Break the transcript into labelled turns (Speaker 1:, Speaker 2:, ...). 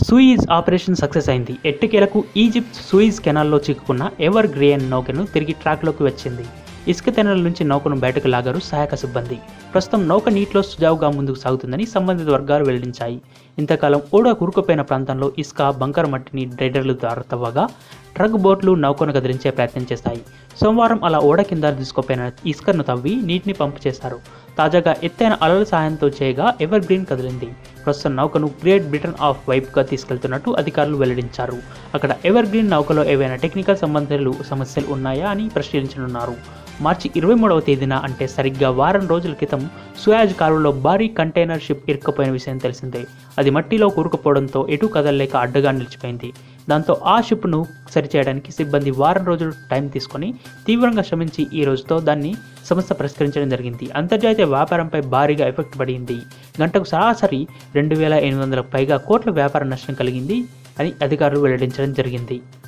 Speaker 1: Suisse operation success అయింది ఎట్టకేలకు Egypt Suisse కెనాల్లో చిక్కుకున్న ఎవర్ గ్రేయన్ నౌకను తిరిగి ట్రాక్లోకి వచ్చింది ఇసుక తెనల నుంచి నౌకను బయటకు లాగారు సహాయక సిబ్బంది ప్రస్తుతం నౌక నీటిలో సుజావుగా ముందుకు సాగుతుందని సంబంధిత వర్గాలు వెల్లడించాయి ఇంతకాలం ఓడ కురుకుపోయిన ప్రాంతంలో ఇసుక బంకర్ మట్టిని డ్రైడర్లు తవ్వగా ట్రక్ బోట్లు నౌకను కదిలించే ప్రయత్నం చేస్తాయి సోమవారం అలా ఓడ కింద తీసుకుపోయిన ఇసుకను తవ్వి నీటిని పంపు చేశారు తాజాగా ఎత్తైన అలల సహాయంతో చేయగా ఎవర్ గ్రీన్ కదిలింది ప్రస్తుతం నౌకను గ్రేట్ బ్రిటన్ ఆఫ్ వైప్గా తీసుకెళ్తున్నట్టు అధికారులు వెల్లడించారు అక్కడ ఎవర్ గ్రీన్ నౌకలో ఏవైనా టెక్నికల్ సంబంధాలు సమస్యలు ఉన్నాయా అని పరిశీలించనున్నారు మార్చి ఇరవై మూడవ తేదీన అంటే సరిగ్గా వారం రోజుల క్రితం సుయాజ్ కాలువలో భారీ కంటైనర్ షిప్ ఇరుక్కుపోయిన విషయం తెలిసిందే అది మట్టిలో కూరుకుపోవడంతో ఎటు కదలలేక అడ్డగా నిలిచిపోయింది దాంతో ఆ షిప్ను సరిచేయడానికి సిబ్బంది వారం రోజులు టైం తీసుకొని తీవ్రంగా శ్రమించి ఈ రోజుతో దాన్ని సమస్య పరిష్కరించడం జరిగింది అంతర్జాతీయ వ్యాపారంపై భారీగా ఎఫెక్ట్ పడింది గంటకు సరాసరి రెండు వేల ఎనిమిది వందలకు పైగా కోట్ల వ్యాపార నష్టం కలిగింది అని అధికారులు వెల్లడించడం జరిగింది